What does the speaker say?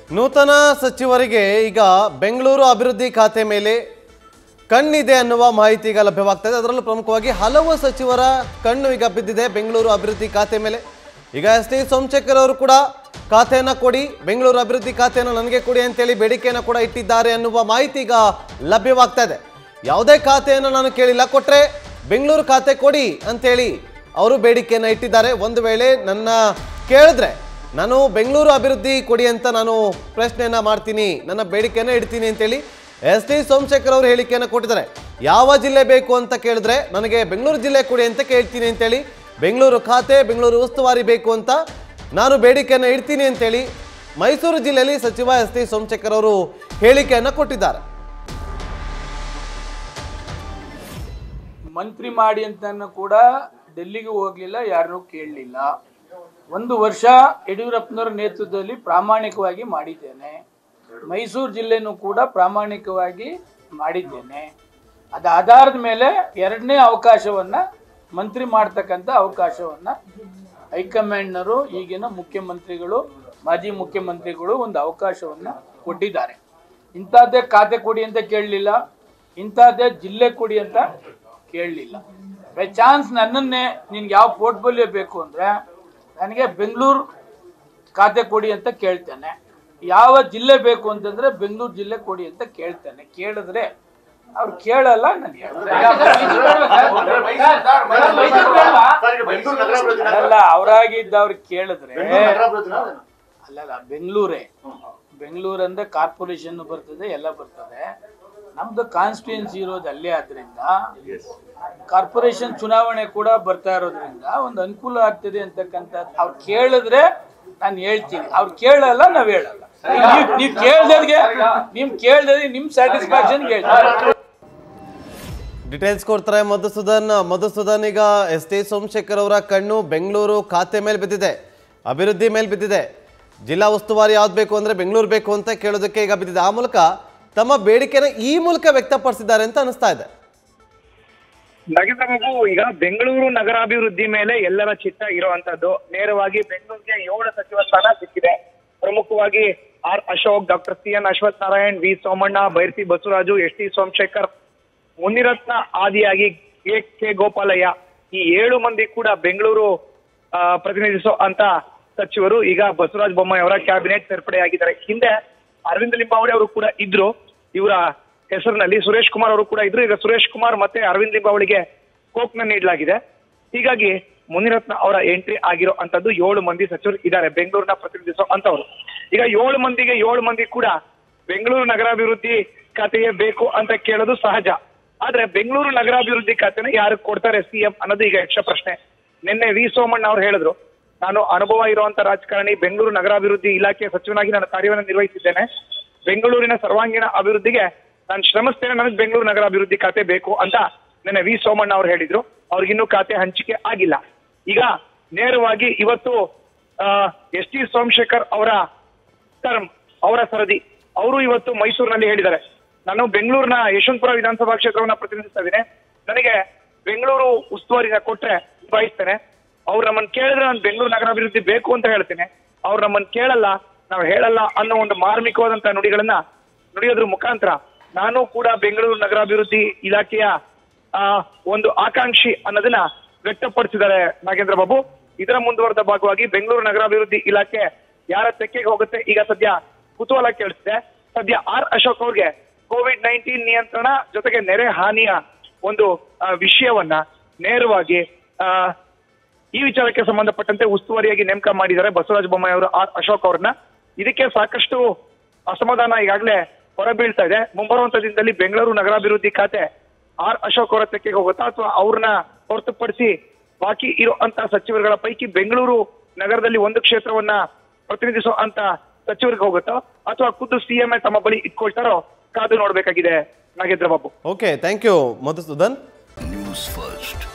ನೂತನ ಸಚಿವರಿಗೆ ಈಗ ಬೆಂಗಳೂರು ಅಭಿವೃದ್ಧಿ ಖಾತೆ ಮೇಲೆ ಕಣ್ಣಿದೆ ಅನ್ನುವ ಮಾಹಿತಿ ಈಗ ಲಭ್ಯವಾಗ್ತಾ ಇದೆ ಅದರಲ್ಲೂ ಪ್ರಮುಖವಾಗಿ ಹಲವು ಸಚಿವರ ಕಣ್ಣು ಈಗ ಬಿದ್ದಿದೆ ಬೆಂಗಳೂರು ಅಭಿವೃದ್ಧಿ ಖಾತೆ ಮೇಲೆ ಈಗ ಎಸ್ ಟಿ ಸೋಮಶೇಖರ್ ಅವರು ಕೂಡ ಖಾತೆಯನ್ನು ಕೊಡಿ ಬೆಂಗಳೂರು ಅಭಿವೃದ್ಧಿ ಖಾತೆಯನ್ನು ನನಗೆ ಕೊಡಿ ಅಂತೇಳಿ ಬೇಡಿಕೆಯನ್ನು ಕೂಡ ಇಟ್ಟಿದ್ದಾರೆ ಅನ್ನುವ ಮಾಹಿತಿ ಈಗ ಲಭ್ಯವಾಗ್ತಾ ಇದೆ ಯಾವುದೇ ಖಾತೆಯನ್ನು ನಾನು ಕೇಳಿಲ್ಲ ಕೊಟ್ರೆ ಬೆಂಗಳೂರು ಖಾತೆ ಕೊಡಿ ಅಂತೇಳಿ ಅವರು ಬೇಡಿಕೆಯನ್ನು ಇಟ್ಟಿದ್ದಾರೆ ಒಂದು ವೇಳೆ ನನ್ನ ಕೇಳಿದ್ರೆ ನಾನು ಬೆಂಗಳೂರು ಅಭಿವೃದ್ಧಿ ಕೊಡಿ ಅಂತ ನಾನು ಪ್ರಶ್ನೆಯನ್ನ ಮಾಡ್ತೀನಿ ನನ್ನ ಬೇಡಿಕೆಯನ್ನು ಇಡ್ತೀನಿ ಅಂತೇಳಿ ಎಸ್ ಟಿ ಸೋಮಶೇಖರ್ ಅವರು ಹೇಳಿಕೆಯನ್ನು ಕೊಟ್ಟಿದ್ದಾರೆ ಯಾವ ಜಿಲ್ಲೆ ಬೇಕು ಅಂತ ಕೇಳಿದ್ರೆ ನನಗೆ ಬೆಂಗಳೂರು ಜಿಲ್ಲೆ ಕೊಡಿ ಅಂತ ಕೇಳ್ತೀನಿ ಅಂತೇಳಿ ಬೆಂಗಳೂರು ಖಾತೆ ಬೆಂಗಳೂರು ಉಸ್ತುವಾರಿ ಬೇಕು ಅಂತ ನಾನು ಬೇಡಿಕೆಯನ್ನು ಇಡ್ತೀನಿ ಅಂತೇಳಿ ಮೈಸೂರು ಜಿಲ್ಲೆಯಲ್ಲಿ ಸಚಿವ ಎಸ್ ಟಿ ಸೋಮಶೇಖರ್ ಅವರು ಹೇಳಿಕೆಯನ್ನು ಕೊಟ್ಟಿದ್ದಾರೆ ಮಂತ್ರಿ ಮಾಡಿ ಅಂತ ಕೂಡ ಡೆಲ್ಲಿಗೆ ಹೋಗ್ಲಿಲ್ಲ ಯಾರನ್ನೂ ಕೇಳಲಿಲ್ಲ ಒಂದು ವರ್ಷ ಯಡಿಯೂರಪ್ಪನವರ ನೇತೃತ್ವದಲ್ಲಿ ಪ್ರಾಮಾಣಿಕವಾಗಿ ಮಾಡಿದ್ದೇನೆ ಮೈಸೂರು ಜಿಲ್ಲೆನೂ ಕೂಡ ಪ್ರಾಮಾಣಿಕವಾಗಿ ಮಾಡಿದ್ದೇನೆ ಅದ ಆಧಾರದ ಮೇಲೆ ಎರಡನೇ ಅವಕಾಶವನ್ನ ಮಂತ್ರಿ ಮಾಡ್ತಕ್ಕಂಥ ಅವಕಾಶವನ್ನ ಹೈಕಮಾಂಡ್ನವರು ಈಗಿನ ಮುಖ್ಯಮಂತ್ರಿಗಳು ಮಾಜಿ ಮುಖ್ಯಮಂತ್ರಿಗಳು ಒಂದು ಅವಕಾಶವನ್ನ ಕೊಟ್ಟಿದ್ದಾರೆ ಇಂಥದ್ದೇ ಖಾತೆ ಕೊಡಿ ಅಂತ ಕೇಳಲಿಲ್ಲ ಇಂಥದ್ದೇ ಜಿಲ್ಲೆ ಕೊಡಿ ಅಂತ ಕೇಳಲಿಲ್ಲ ಬೈ ಚಾನ್ಸ್ ನನ್ನನ್ನೇ ನಿನ್ಗೆ ಯಾವ ಪೋರ್ಟ್ಫೋಲಿಯೋ ಬೇಕು ಅಂದ್ರೆ ನನಗೆ ಬೆಂಗಳೂರು ಖಾತೆ ಕೊಡಿ ಅಂತ ಕೇಳ್ತೇನೆ ಯಾವ ಜಿಲ್ಲೆ ಬೇಕು ಅಂತಂದ್ರೆ ಬೆಂಗಳೂರು ಜಿಲ್ಲೆ ಕೊಡಿ ಅಂತ ಕೇಳ್ತೇನೆ ಕೇಳಿದ್ರೆ ಅವ್ರು ಕೇಳಲ್ಲ ನಾನು ಅಲ್ಲ ಅವರಾಗಿದ್ದ ಅವ್ರು ಕೇಳಿದ್ರೆ ಅಲ್ಲಲ್ಲ ಬೆಂಗಳೂರೇ ಬೆಂಗಳೂರು ಅಂದ್ರೆ ಕಾರ್ಪೊರೇಷನ್ ಬರ್ತದೆ ಎಲ್ಲ ಬರ್ತದೆ ನಮ್ದು ಕಾನ್ಸ್ಟಿಟ್ಯೂನ್ಸಿ ಇರೋದು ಅಲ್ಲೇ ಆದ್ರಿಂದ ಕಾರ್ಪೊರೇಷನ್ ಚುನಾವಣೆ ಕೂಡ ಬರ್ತಾ ಇರೋದ್ರಿಂದ ಒಂದು ಅನುಕೂಲ ಆಗ್ತದೆ ಅಂತಕ್ಕಂಥ ಅವ್ರು ಕೇಳಿದ್ರೆ ನಾನು ಹೇಳ್ತೀನಿ ಅವ್ರು ಕೇಳಲ್ಲ ನಾವ್ ಹೇಳಲ್ಲ ನೀವ್ ನೀವ್ ಕೇಳ್ದದ್ಗೆ ನಿಮ್ ಕೇಳ್ದದ್ಗೆ ನಿಮ್ ಸ್ಯಾಟಿಸ್ಫ್ಯಾಕ್ಷನ್ ಹೇಳ್ತೀನಿ ಡೀಟೇಲ್ಸ್ ಕೊಡ್ತಾರೆ ಮಧುಸೂದನ್ ಮಧುಸೂದನ್ ಈಗ ಎಸ್ ಟಿ ಸೋಮಶೇಖರ್ ಅವರ ಕಣ್ಣು ಬೆಂಗಳೂರು ಖಾತೆ ಮೇಲೆ ಬಿದ್ದಿದೆ ಅಭಿವೃದ್ಧಿ ಮೇಲೆ ಬಿದ್ದಿದೆ ಜಿಲ್ಲಾ ಉಸ್ತುವಾರಿ ಯಾವ್ದು ಬೇಕು ಅಂದ್ರೆ ಬೆಂಗಳೂರು ಬೇಕು ಅಂತ ಕೇಳೋದಕ್ಕೆ ಈಗ ಬಿದ್ದಿದೆ ಆ ಮೂಲಕ ತಮ್ಮ ಬೇಡಿಕೆನ ಈ ಮೂಲಕ ವ್ಯಕ್ತಪಡಿಸಿದ್ದಾರೆ ಅಂತ ಅನಿಸ್ತಾ ಇದೆ ನಗರ ಮಗು ಈಗ ಬೆಂಗಳೂರು ನಗರಾಭಿವೃದ್ಧಿ ಮೇಲೆ ಎಲ್ಲರ ಚಿತ್ತ ಇರುವಂತದ್ದು ನೇರವಾಗಿ ಬೆಂಗಳೂರಿಗೆ ಏಳು ಸಚಿವ ಸ್ಥಾನ ಸಿಕ್ಕಿದೆ ಪ್ರಮುಖವಾಗಿ R Ashok doctor C N Ashwath Narayan V Somanna Byrathi Basavaraju S T Somashekar Munirathna ಆದಿಯಾಗಿ ಕೆ ಕೆ ಗೋಪಾಲಯ್ಯ ಈ ಏಳು ಮಂದಿ ಕೂಡ ಬೆಂಗಳೂರು ಆ, ಪ್ರತಿನಿಧಿಸೋ ಅಂತ ಸಚಿವರು ಈಗ ಬಸವರಾಜ ಬೊಮ್ಮಾಯಿ ಅವರ ಕ್ಯಾಬಿನೆಟ್ ಸೇರ್ಪಡೆಯಾಗಿದ್ದಾರೆ ಹಿಂದೆ ಅರವಿಂದ ಲಿಂಬಾವಳಿ ಅವರು ಕೂಡ ಇದ್ರು ಇವರ ಹೆಸರಿನಲ್ಲಿ ಸುರೇಶ್ ಕುಮಾರ್ ಅವರು ಕೂಡ ಇದ್ರು ಈಗ ಸುರೇಶ್ ಕುಮಾರ್ ಮತ್ತೆ ಅರವಿಂದ್ ಲಿಂಬಾವಳಿಗೆ ಕೋಕ್ನ ನೀಡಲಾಗಿದೆ ಹೀಗಾಗಿ ಮುನಿರತ್ನ ಅವರ ಎಂಟ್ರಿ ಆಗಿರೋ ಅಂತದ್ದು ಏಳು ಮಂದಿ ಸಚಿವರು ಇದ್ದಾರೆ ಬೆಂಗಳೂರಿನ ಪ್ರತಿನಿಧಿಸೋ ಅಂತವ್ರು ಈಗ ಏಳು ಮಂದಿಗೆ ಏಳು ಮಂದಿ ಕೂಡ ಬೆಂಗಳೂರು ನಗರಾಭಿವೃದ್ಧಿ ಖಾತೆಯೇ ಬೇಕು ಅಂತ ಕೇಳೋದು ಸಹಜ ಆದ್ರೆ ಬೆಂಗಳೂರು ನಗರಾಭಿವೃದ್ಧಿ ಖಾತೆನ ಯಾರು ಕೊಡ್ತಾರೆ ಸಿಎಂ ಅನ್ನೋದು ಈಗ ಯಕ್ಷ ಪ್ರಶ್ನೆ ನಿನ್ನೆ ವಿ ಸೋಮಣ್ಣ ಅವರು ಹೇಳಿದ್ರು ನಾನು ಅನುಭವ ಇರುವಂತ ರಾಜಕಾರಣಿ ಬೆಂಗಳೂರು ನಗರಾಭಿವೃದ್ಧಿ ಇಲಾಖೆ ಸಚಿವನಾಗಿ ನಾನು ಕಾರ್ಯವನ್ನು ನಿರ್ವಹಿಸಿದ್ದೇನೆ ಬೆಂಗಳೂರಿನ ಸರ್ವಾಂಗೀಣ ಅಭಿವೃದ್ಧಿಗೆ ನಾನು ಶ್ರಮಿಸ್ತೇನೆ ನನಗೆ ಬೆಂಗಳೂರು ನಗರಾಭಿವೃದ್ಧಿ ಖಾತೆ ಬೇಕು ಅಂತ ನಿನ್ನೆ ವಿ ಸೋಮಣ್ಣ ಅವರು ಹೇಳಿದ್ರು ಅವ್ರಿಗಿನ್ನೂ ಖಾತೆ ಹಂಚಿಕೆ ಆಗಿಲ್ಲ ಈಗ ನೇರವಾಗಿ ಇವತ್ತು ಎಸ್ ಟಿ ಸೋಮಶೇಖರ್ ಅವರ ಟರ್ಮ್ ಅವರ ಸರದಿ ಅವರು ಇವತ್ತು ಮೈಸೂರಿನಲ್ಲಿ ಹೇಳಿದ್ದಾರೆ ನಾನು ಬೆಂಗಳೂರಿನ ಯಶವಂತಪುರ ವಿಧಾನಸಭಾ ಕ್ಷೇತ್ರವನ್ನ ಪ್ರತಿನಿಧಿಸ್ತಾ ಇದ್ದೇನೆ ನನಗೆ ಬೆಂಗಳೂರು ಉಸ್ತುವಾರಿನ ಕೊಟ್ರೆ ಬಯಸ್ತೇನೆ ಅವ್ರು ನಮ್ಮನ್ನ ಕೇಳಿದ್ರೆ ನಾನು ಬೆಂಗಳೂರು ನಗರಾಭಿವೃದ್ಧಿ ಬೇಕು ಅಂತ ಹೇಳ್ತೇನೆ ಅವ್ರು ನಮ್ಮನ್ನ ಕೇಳಲ್ಲ ನಾವು ಹೇಳಲ್ಲ ಅನ್ನೋ ಒಂದು ಮಾರ್ಮಿಕವಾದಂತಹ ನುಡಿಗಳನ್ನ ನುಡಿಯೋದ್ರ ಮುಖಾಂತರ ನಾನು ಕೂಡ ಬೆಂಗಳೂರು ನಗರಾಭಿವೃದ್ಧಿ ಇಲಾಖೆಯ ಆ ಒಂದು ಆಕಾಂಕ್ಷಿ ಅನ್ನೋದನ್ನ ವ್ಯಕ್ತಪಡಿಸಿದ್ದಾರೆ ನಾಗೇಂದ್ರ ಬಾಬು ಇದರ ಮುಂದುವರೆದ ಭಾಗವಾಗಿ ಬೆಂಗಳೂರು ನಗರಾಭಿವೃದ್ಧಿ ಇಲಾಖೆ ಯಾರ ತೆಕ್ಕೆಗೆ ಹೋಗುತ್ತೆ ಈಗ ಸದ್ಯ ಕುತೂಹಲ ಕೇಳಿಸಿದೆ ಸದ್ಯ ಆರ್ ಅಶೋಕ್ ಅವ್ರಿಗೆ ಕೋವಿಡ್ ನೈನ್ಟೀನ್ ನಿಯಂತ್ರಣ ಜೊತೆಗೆ ನೆರೆ ಹಾನಿಯ ಒಂದು ಆ, ವಿಷಯವನ್ನ ನೇರವಾಗಿ ಆ, ಈ ವಿಚಾರಕ್ಕೆ ಸಂಬಂಧಪಟ್ಟಂತೆ ಉಸ್ತುವಾರಿಯಾಗಿ ನೇಮಕ ಮಾಡಿದ್ದಾರೆ ಬಸವರಾಜ ಬೊಮ್ಮಾಯಿ ಅವರು ಆರ್ ಅಶೋಕ್ ಅವ್ರನ್ನ ಇದಕ್ಕೆ ಸಾಕಷ್ಟು ಅಸಮಾಧಾನ ಈಗಾಗಲೇ ಹೊರಬೀಳ್ತಾ ಇದೆ ಮುಂಬರುವಂತ ದಿನದಲ್ಲಿ ಬೆಂಗಳೂರು ನಗರಾಭಿವೃದ್ಧಿ ಖಾತೆ ಆರ್ ಅಶೋಕ್ ಅವರ ತೆಕ್ಕೆಗೆ ಹೋಗುತ್ತಾ ಅಥವಾ ಅವ್ರನ್ನ ಹೊರತುಪಡಿಸಿ ಬಾಕಿ ಇರೋ ಅಂತ ಸಚಿವರುಗಳ ಪೈಕಿ ಬೆಂಗಳೂರು ನಗರದಲ್ಲಿ ಒಂದು ಕ್ಷೇತ್ರವನ್ನ ಪ್ರತಿನಿಧಿಸೋ ಅಂತ ಸಚಿವರಿಗೆ ಹೋಗುತ್ತೋ ಅಥವಾ ಖುದ್ದು ಸಿಎಂಎ ತಮ್ಮ ಬಳಿ ಇಟ್ಕೊಳ್ತಾರೋ ಕಾದು ನೋಡ್ಬೇಕಾಗಿದೆ Nagendra Babu okay thank you Madhusudan news first